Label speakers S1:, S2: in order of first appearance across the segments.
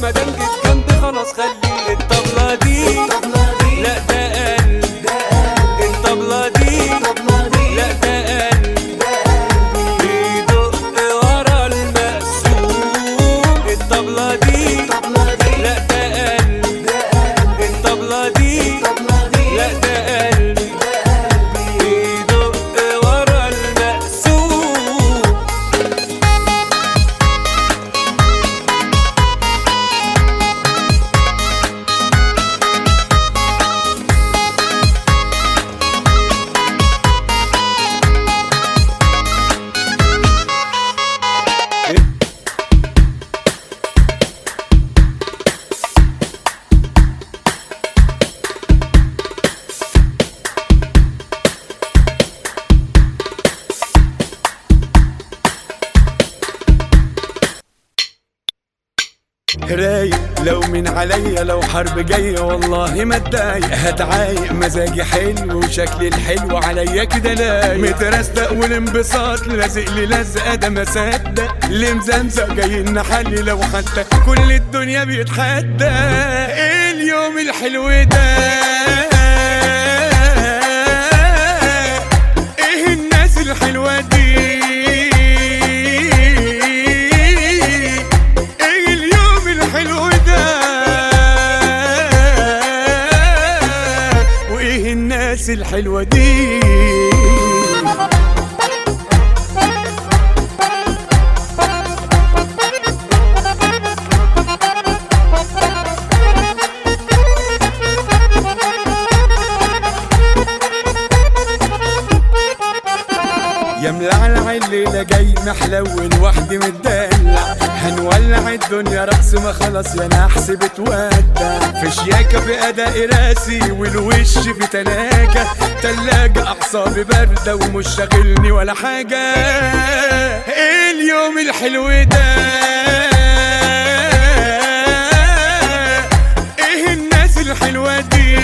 S1: ما دام جيت جنبي خلاص خلي الطبلة دي لا ده قلب الطبلة دي لا ده قلب بيدق ورا المقسوم الطبلة دي لا ده قلب الطبلة دي لا ده قلب بيدق ورا المقسوم
S2: رايق لو من عليا لو حرب جاية والله ما اتضايق هتعايق مزاجي حلو وشكلي الحلو عليا كده لايق مترستق والانبساط لازق لي لزقة ده ما صدق اللي مزمزق جاي نحلي لو حتى كل الدنيا بيتحدى ايه اليوم الحلو ده ايه الناس الحلوة دي ايه اليوم الحلو ده وايه الناس الحلوة دي يا ملعلع الليلة جاي محلول وحدي متدلع هنولع الدنيا رقص ما خلاص يا نحس بتودع في شياكة في أداء راسي والوش في تلاجة تلاجة أعصابي باردة ومش شاغلني ولا حاجة إيه اليوم الحلو ده إيه الناس الحلوة دي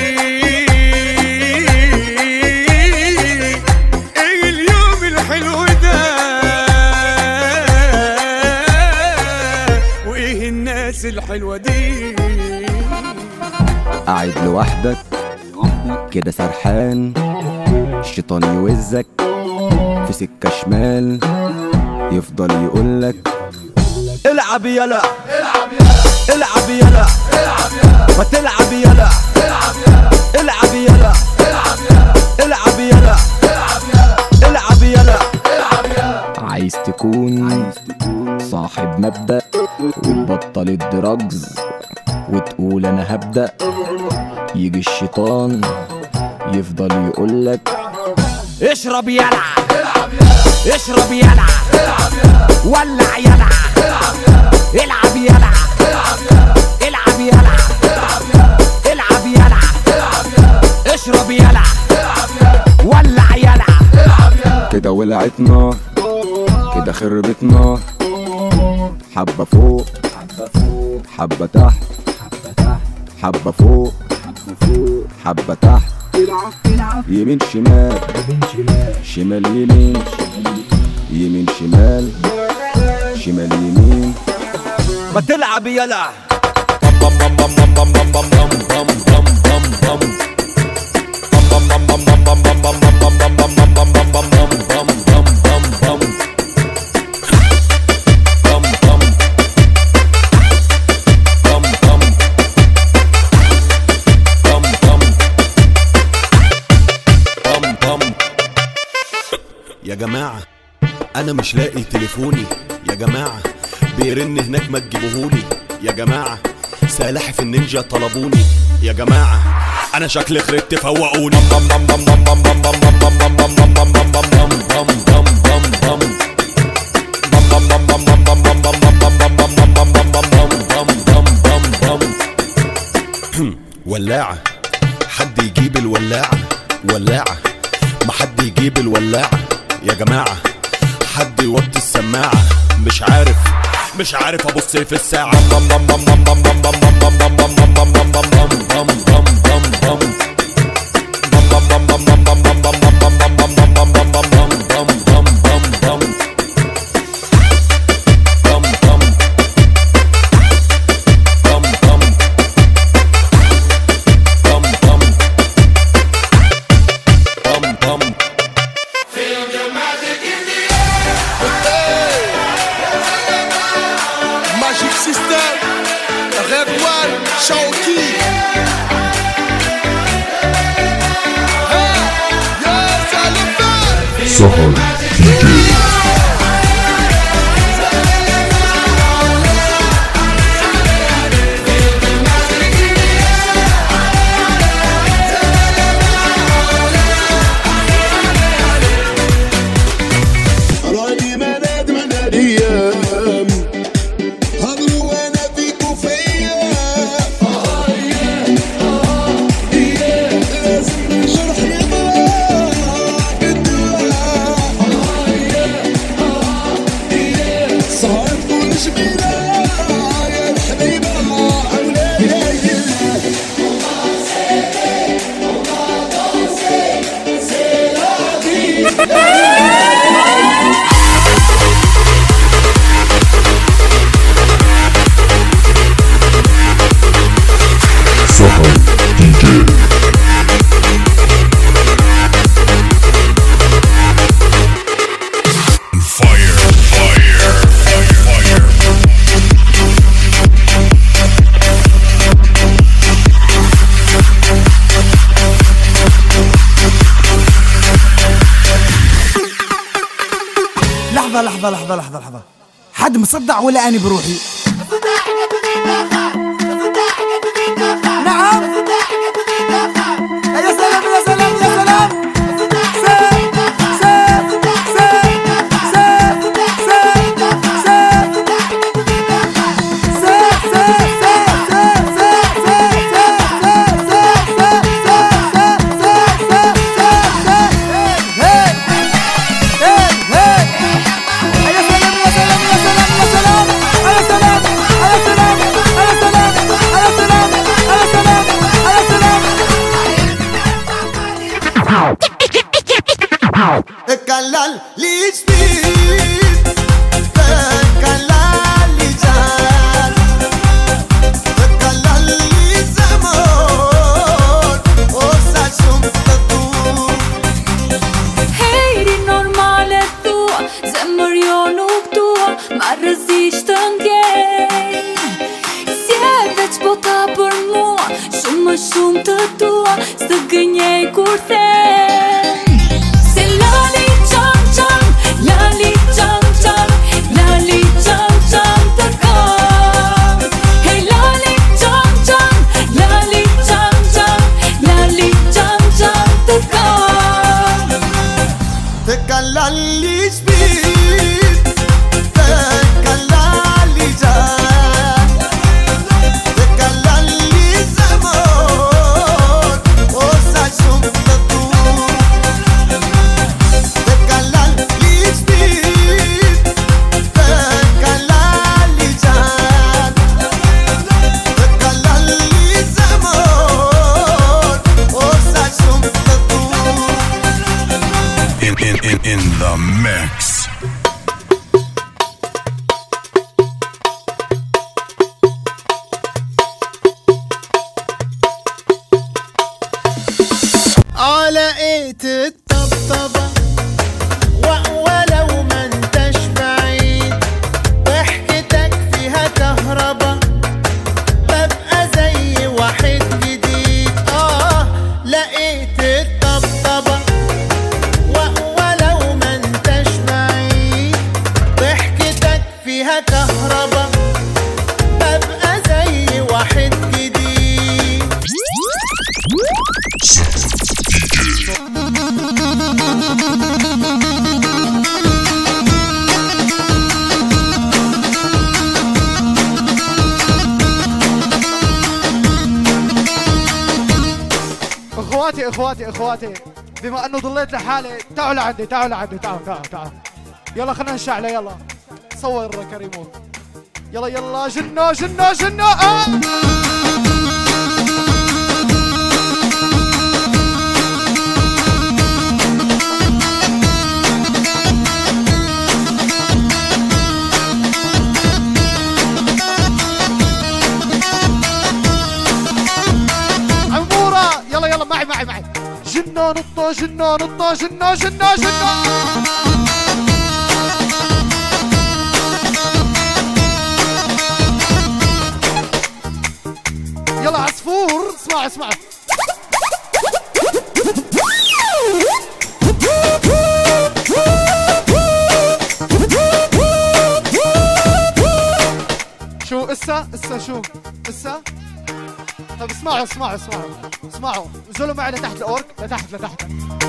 S2: ايه اليوم الحلو ده وايه الناس الحلوه دي
S3: قاعد لوحدك كده سرحان الشيطان يوزك في سكة شمال يفضل يقولك العب يلا العب يلا ما تلعب يلا العب يلا العب يلا العب يلا عايز تكون صاحب مبدأ وتبطل الدراجز وتقول انا هبدأ يجي الشيطان يفضل يقولك اشرب يلا اشرب يلا ولع يلا العب يلا العب يلا العب يلا اشرب يلا ولع يلا كده ولعت نار كده خربت نار حبة فوق حبة تحت حبة فوق حبة تحت يمين شمال شمال يمين يمين شمال شمال يمين ما تلعب يلا
S4: يا جماعة أنا مش لاقي تليفوني يا جماعة بيرن هناك ما تجيبوهولي يا جماعة سلاحف النينجا طلبوني يا جماعة أنا شكلي خربت فوقوني بم بم بم بم بم بم بم بم بم بم بم بم بم بم بم بم بم بم بم. بم بم بم بم بم بم بم بم بم بم بم بم بم بم بم بم بم بم بم. ولاعة حد يجيب الولاعة ولاعة ما حد يجيب الولاعة يا جماعة حد يوطي السماعة مش عارف مش عارف ابص في الساعة بم بم بم بم بم بم بم بم بم بم بم بم بم بم بم بم بم بم بم. بم بم بم بم بم بم بم بم بم بم بم بم بم بم بم بم بم بم بم. بم بم. بم
S5: راني مناد مناد ايام هضروا وانا فيكوا فيا لازم الجرح يضرب بالدواء سهر تكون جميلة يا الحبيبة أولاد يا يلا
S6: لحظة لحظة لحظة لحظة لحظة حد مصدع ولا أنا بروحي؟ نعم يا سلام يا سلام يا سلام سيف سيف سيف سيف سيف سيف سيف سيف سيف سيف سيف يا سلام يا سلام يا سلام يا سلام يا سلام يا سلام يا سلام يا سلام يا سلام يا سلام
S5: تكلل لي جديد تكلل لي جال تكلل لي زمان وساشم تطور
S7: Hejri normalet då Zemër jo nuk dua Ma rëzisht të ndjej Si e veç bota për mua Shumë më shumë të dua Së gënjej kur them Se lali qam qam Lali qam qam Lali qam qam të kam Hey lali qam qam Lali qam qam Lali qam qam të kam
S5: تكلل لي جديد تكلل لي جال تكلل لي زمان وساشم تطور تكلل لي جديد تكلل لي جال تكلل لي زمان وساشم تطور
S8: in in in in the mix.
S9: علقيت الطبطبة و- ولو ما انتش بعيد ضحكتك فيها كهربا ببقى زي واحد جديد اه لقيت الطبطبة و- ولو ما انتش بعيد ضحكتك فيها كهربا ببقى زي واحد جديد
S10: اخواتي اخواتي اخواتي بما انه ضليت لحالي تعالوا لعندي تعالوا لعندي تعالوا تعالوا تعالوا يلا خلينا نشعله يلا صور كريمون يلا يلا جنو جنو جنو آه. عمورة يلا يلا معي معي معي جنو نطو جنو نطو جنو جنو جنو يلا عصفور اسمع اسمع اسا اسا شو اسا طب اسمعوا اسمعوا اسمعوا اسمعوا نزلوا معي لتحت الاورك لتحت لتحت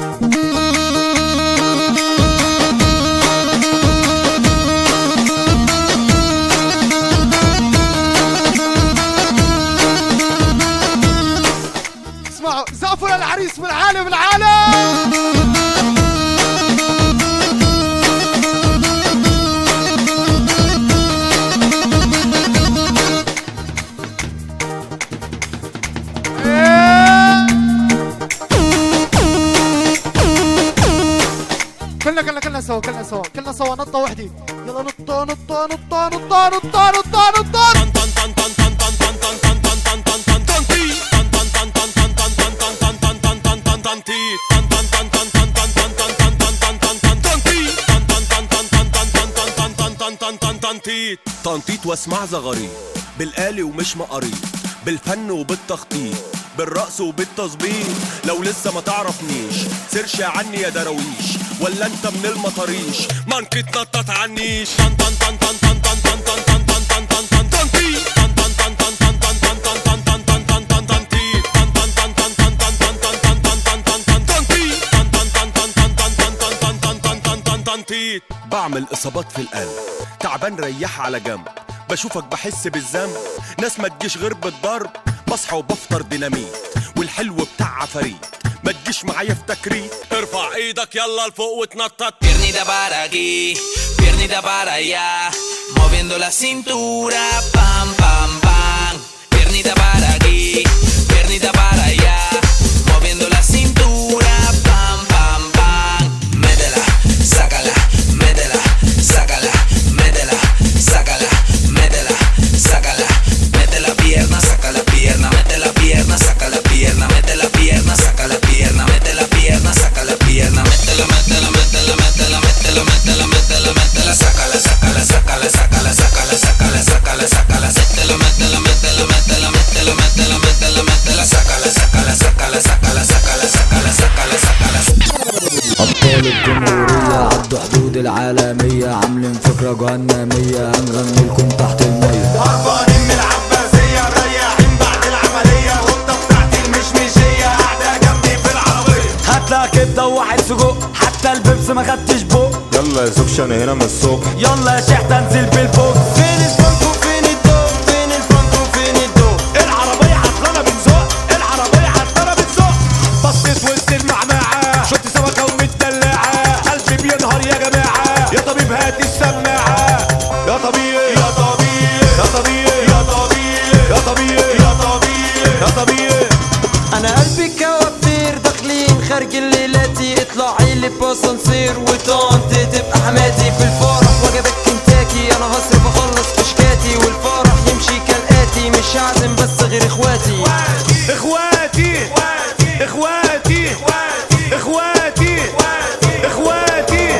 S10: اسمعوا زقفوا للعريس بالعالي بالعالي كلنا كلنا كلنا سوا كلنا سوا كلنا سوا نطة وحدي يلا نطة نطة نطة نطة نطة نطة نطة
S4: تنطيط واسمع زغاريط بالآلي ومش مقاريط بالفن وبالتخطيط بالرقص وبالتظبيط لو لسه ما تعرفنيش سيرش عني يا دراويش ولا انت من المطاريش ما انك تنطط عنيش طن طن طن طن طن طن طن طن طن طن طن طن طن تنطيط. طن طن طن طن طن طن طن طن طن طن طن طن تنطيط. طن طن طن طن طن طن طن طن طن طن طن طن تنطيط. طن طن طن طن طن طن طن طن طن طن طن طن تنطيط. بعمل اصابات في القلب تعبان ريح على جنب بشوفك بحس بالذنب ناس ما تجيش غير بالضرب بصحى وبفطر ديناميت والحلو بتاع عفاريت ما تجيش معايا في تكريت ارفع ايدك يلا لفوق وتنطط
S11: Piernita para aquí, piernita para allá, moviendo la cintura, pam, pam, pam. Piernita para aquí, piernita para allá, moviendo la cintura, pam, pam, pam. Métela, sácala, métela, sácala, métela, sácala, métela, sácala, mete la pierna, saca la pierna, mete la pierna, saca la pierna, mete la pierna, saca la pierna, mete la pierna, saca la pierna, métela, métela, métela, métela, métela, métela, métela, métela, sácala, sácala, sácala, sácala, sácala, sácala, sácala, sácala, métela, métela, métela, métela, métela, métela, métela, métela, sácala, sácala, sácala, sácala, sácala, sácala, sácala, sácala.
S12: أبطال الجمهورية عدوا حدود العالمية عاملين فكرة جهنمية هنغني لكم تحت المية
S5: هربانين من العباسية مريحين بعد العملية القطة بتاعتي المشمشية قاعدة جنبي في العربية
S12: هاتلا كبدة وواحد سجق حتى البيبس ما خدتش بق
S13: يلا يا زوجش انا هنا من الصبح
S12: يلا يا شيخ تنزل بالبوكس
S5: فين الفرق وفين الدور فين الفرق وفين الدور
S4: العربية عطلانة بنزق العربية عطلانة بنزق بصيت وسط المعمعة شفت سمكة ومتدلعة قلبي بينهار يا جماعة يا طبيب هات السماعة يا طبيعي
S5: يا طبيعي
S4: يا طبيعي
S5: يا طبيعي
S4: يا طبيعي
S5: يا طبيعي
S4: يا طبيعي
S14: انا قلبي كوافير داخلين خارج الليلاتي اطلعي لي باسانسير وطنط تبقى حماتي في الفرح وجبك كنتاكي انا هصرف اخلص فشكاتي والفرح يمشي كالاتي مش هعزم بس غير اخواتي
S4: اخواتي اخواتي اخواتي اخواتي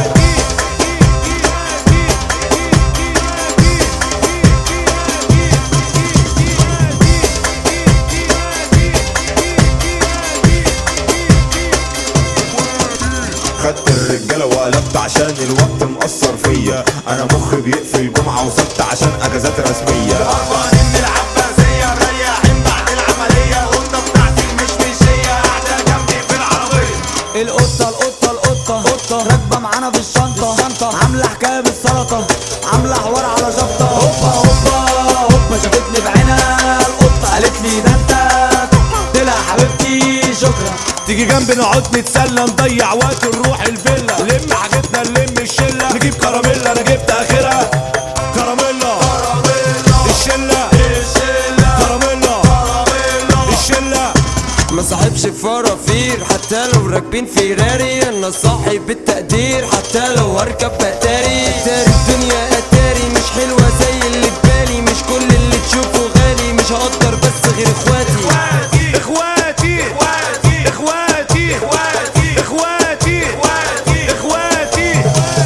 S13: خدت الرجاله وقلبت عشان الوقت مأثر فيا انا مخي بيقفل جمعه وسبت عشان اجازات رسميه
S5: هربانين من العباسية مريحين بعد العملية القطة بتاعتي المشمشية قاعدة جنبي في العربية
S12: القطة القطة القطة قطة راكبة معانا في الشنطة شنطة عاملة حكاية بالسلطة عاملة حوار على شطة هوبا هوبا هوبا شافتني بعينها القطة قالت لي ده انت قلت لها حبيبتي شكرا
S4: تيجي جنبي نقعد نتسلى نضيع وقت نروح الفيلا لم حاجتنا نلم الشله نجيب كراميلا انا جبت اخرها كراميلا الشله كراميلا الشله
S14: ما صاحبش فرافير حتى لو راكبين فيراري انا صاحب التقدير حتى لو هركب اتاري اتاري الدنيا اتاري مش حلوه زي اللي في بالي مش كل اللي تشوفه غالي مش هقدر بس غير اخواتي
S4: اخواتي اخواتي اخواتي اخواتي اخواتي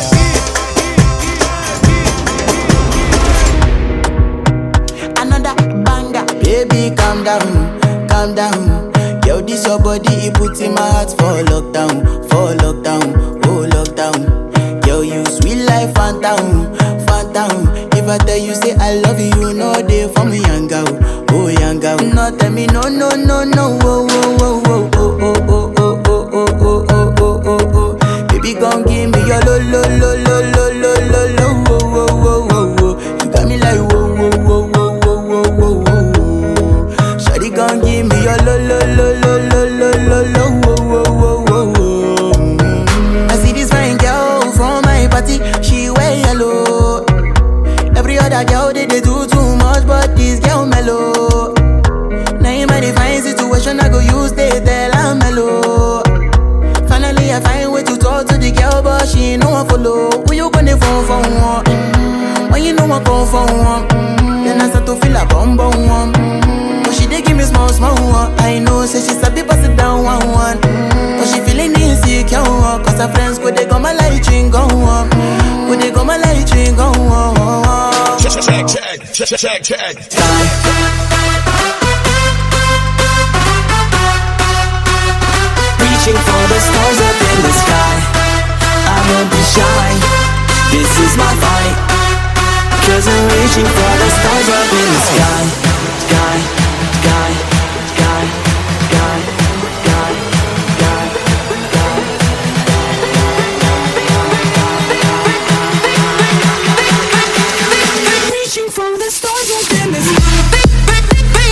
S15: another banger. Baby, calm down, calm down. Yo, this your body, it puts in my heart for lockdown, for lockdown, oh lockdown. Yo, you sweet life, phantom, phantom. If If I tell you say I love you, you know they for me young girl, oh young girl. No tell me no no no no, oh oh oh oh oh oh oh oh oh oh oh oh oh oh. Baby, gon' give me your lo lo lo lo lo lo lo lo, oh oh oh oh oh. You got me like whoa whoa whoa whoa whoa whoa whoa whoa. Shawty gon' give me your lo lo lo lo lo lo lo lo, oh oh oh oh oh. Mm. I see this fine girl from my party, she wear yellow. Every other girl they, they do too much, but this girl mellow. Now in my fine situation, I go use they tell I'm mellow. Finally, I find way to talk to the girl, but she ain't no one follow. Who you gonna phone for one? Mm, When you know I come for one, mm, then I start to feel a bum bum one. Mm, But she dey give me small small one. I know, say she sabi pass it down one one. Mm, But she feeling insecure, one, cause her friends go they go my light ring go on, go they go my light ring go on.
S5: Check, check, check, check, check, check.
S14: Reaching for the stars up in the sky I won't be shy This is my fight Cause I'm reaching for the stars up in the sky Sky, sky, sky, sky, sky, sky Reaching for the stars up in the sky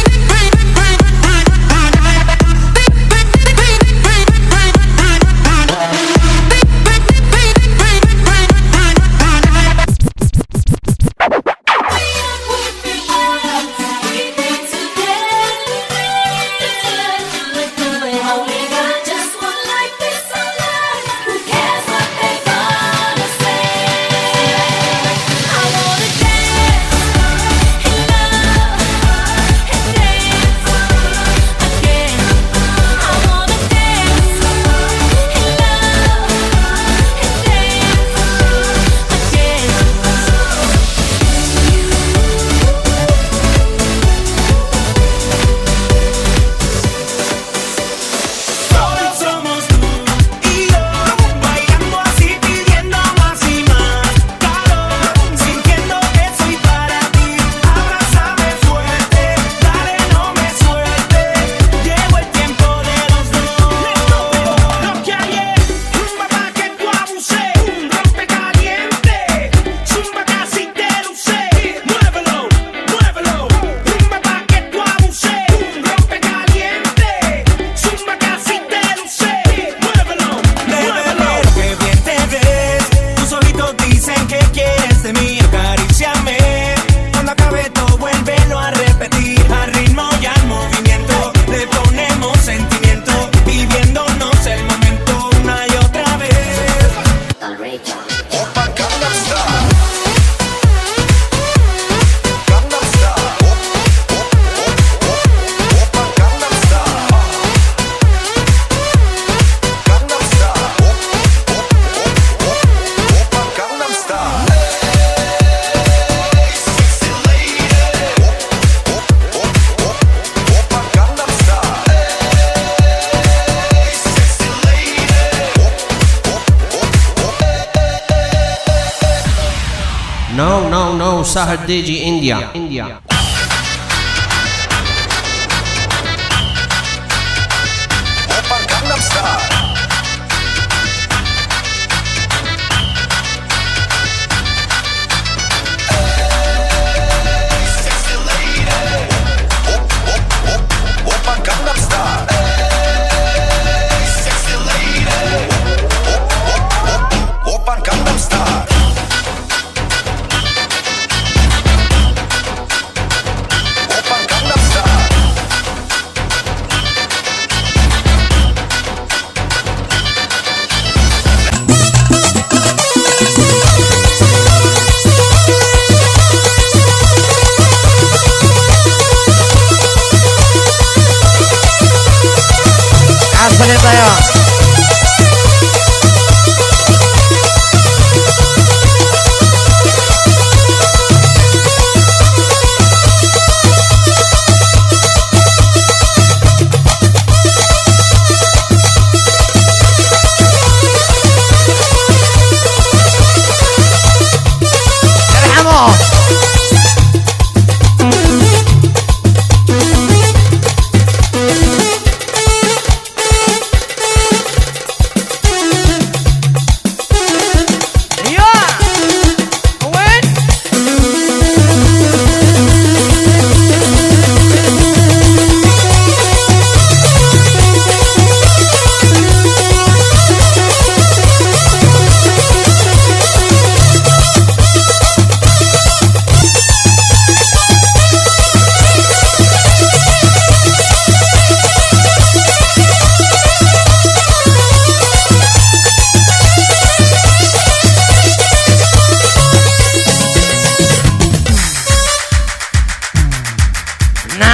S5: Solo somos tú y yo, bailando así pidiendo más y más calor, sintiendo que soy para ti. Abrázame fuerte, dale no me sueltes. Llegó el tiempo de los dos. Lo que hay es rumba pa que tú abuses, un rompe caliente, zumba casi te luce. Muévelo, muévelo, rumba pa que tú abuses, un rompe caliente, zumba casi te luce. Muévelo, muévelo. Que bien te ves, tus ojitos dicen que quieres de mí, acaríciame. Cuando acabe todo, vuélvelo a repetir. Al ritmo y al movimiento, le ponemos sentimiento, viviéndonos el momento una y otra vez.
S16: No, no, no, Sahar Digi India. India.
S5: Gangnam Style.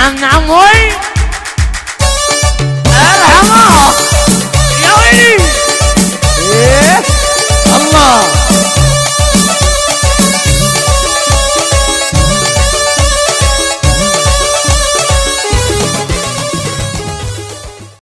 S6: نعم نعم وي